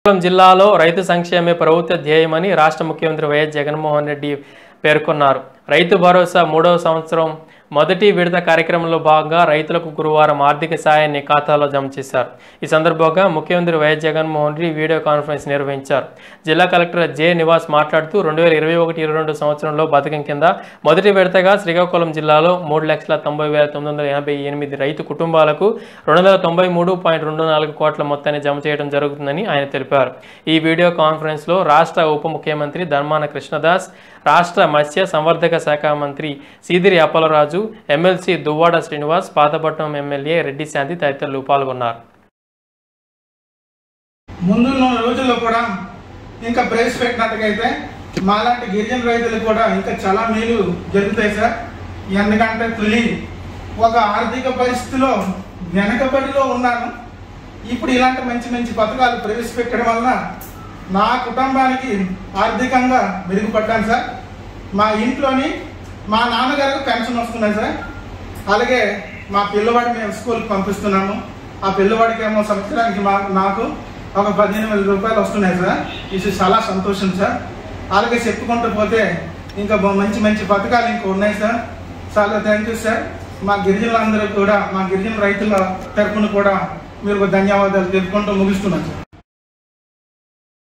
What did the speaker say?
శ్రీకాకుళం జిల్లాలో రైతు సంక్షేమే ప్రభుత్వ ధ్యేయమని రాష్ట్ర ముఖ్యమంత్రి వైఎస్ జగన్మోహన్ రెడ్డి పేర్కొన్నారు రైతు భరోసా మూడవ సంవత్సరం మొదటి విడత కార్యక్రమంలో భాగంగా రైతులకు గురువారం ఆర్థిక సాయాన్ని ఖాతాలో జమ చేశారు ఈ సందర్భంగా ముఖ్యమంత్రి వైఎస్ జగన్మోహన్ రెడ్డి వీడియో కాన్ఫరెన్స్ నిర్వహించారు జిల్లా కలెక్టర్ జె నివాస్ మాట్లాడుతూ రెండు వేల ఇరవై ఒకటి ఇరవై రెండు సంవత్సరంలో పథకం కింద మొదటి విడతగా శ్రీకాకుళం జిల్లాలో మూడు లక్షల తొంభై వేల తొమ్మిది వందల ఎనభై ఎనిమిది రైతు కుటుంబాలకు రెండు వందల తొంభై మూడు పాయింట్ రెండు నాలుగు కోట్ల మొత్తాన్ని జమ చేయడం జరుగుతుందని ఆయన తెలిపారు ఈ వీడియో కాన్ఫరెన్స్లో రాష్ట్ర ఉప ముఖ్యమంత్రి ధర్మాన కృష్ణదాస్ రాష్ట్ర మత్స్య సంవర్ధక శాఖ మంత్రి సీదిరి అప్పలరాజు ఎమ్మెల్సీ దువ్వాడ శ్రీనివాస్ పాతపట్నం ఎమ్మెల్యే రెడ్డి శాంతి తదితరులు పాల్గొన్నారు ముందున్న రోజుల్లో కూడా ఇంకా ప్రవేశపెట్టినట్టుగైతే మాలాంటి గిరిజన రైతులకు కూడా ఇంకా చాలా మేలు జరుగుతాయి సార్ ఎందుకంటే తొలి ఒక ఆర్థిక పరిస్థితిలో వెనకబడిలో ఉన్నాను ఇప్పుడు ఇలాంటి మంచి మంచి పథకాలు ప్రవేశపెట్టడం వలన నా కుటుంబానికి ఆర్థికంగా మెరుగుపడ్డాను సార్ మా ఇంట్లోని మా నాన్నగారికి పెన్షన్ వస్తున్నాయి సార్ అలాగే మా పిల్లవాడిని మేము స్కూల్కి పంపిస్తున్నాము ఆ పిల్లవాడికి ఏమో సంవత్సరానికి మా నాకు ఒక పదిహేను వేల రూపాయలు వస్తున్నాయి సార్ ఇది చాలా సంతోషం సార్ అలాగే చెప్పుకుంటూ పోతే ఇంకా బ- మంచి మంచి పథకాలు ఇంకా ఉన్నాయి సార్ చాలా థ్యాంక్ యూ సార్ మా గిరిజనులందరూ కూడా మా గిరిజన రైతుల తరపున కూడా మీరు ధన్యవాదాలు తెలుపుకుంటూ ముగిస్తున్నాను సార్